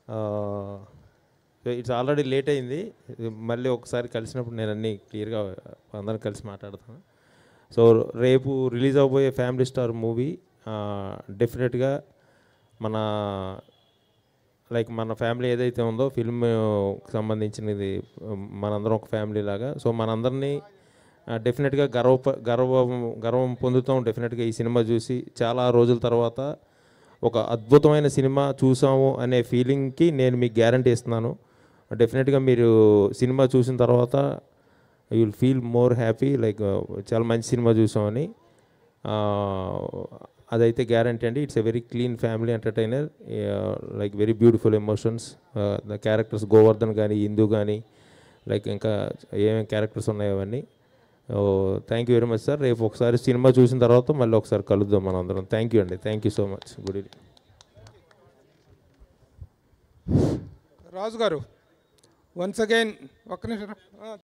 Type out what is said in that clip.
It's already late అయింది ఇది మళ్ళీ ఒకసారి కలిసినప్పుడు నేను అన్నీ క్లియర్గా అందరం కలిసి మాట్లాడతాను సో రేపు రిలీజ్ అవబోయే ఫ్యామిలీ స్టార్ మూవీ డెఫినెట్గా మన లైక్ మన ఫ్యామిలీ ఏదైతే ఉందో ఫిల్మ్ సంబంధించినది మనందరం ఒక ఫ్యామిలీ లాగా సో మనందరినీ డెఫినెట్గా గర్వ గర్వం గర్వం పొందుతాం డెఫినెట్గా ఈ సినిమా చూసి చాలా రోజుల తర్వాత ఒక అద్భుతమైన సినిమా చూసాము అనే ఫీలింగ్కి నేను మీకు గ్యారంటీ ఇస్తున్నాను డెఫినెట్గా మీరు సినిమా చూసిన తర్వాత you will feel more happy like చాలా మంచి సినిమా చూసామని ఆ, అదైతే గ్యారంటీ అండి it's a very clean family entertainer like very beautiful emotions the characters Govardhan కానీ ఇందు కానీ లైక్ ఇంకా ఏమేమి క్యారెక్టర్స్ ఉన్నాయో అవన్నీ thank you very much sir రేపు ఒకసారి సినిమా చూసిన తర్వాత మళ్ళీ ఒకసారి కలుద్దాం మనం అందరం థ్యాంక్ యూ అండి thank you so much good evening Raju గారు వన్స్ అగైన్ ఒక్క నిమిషం రా. ఆ,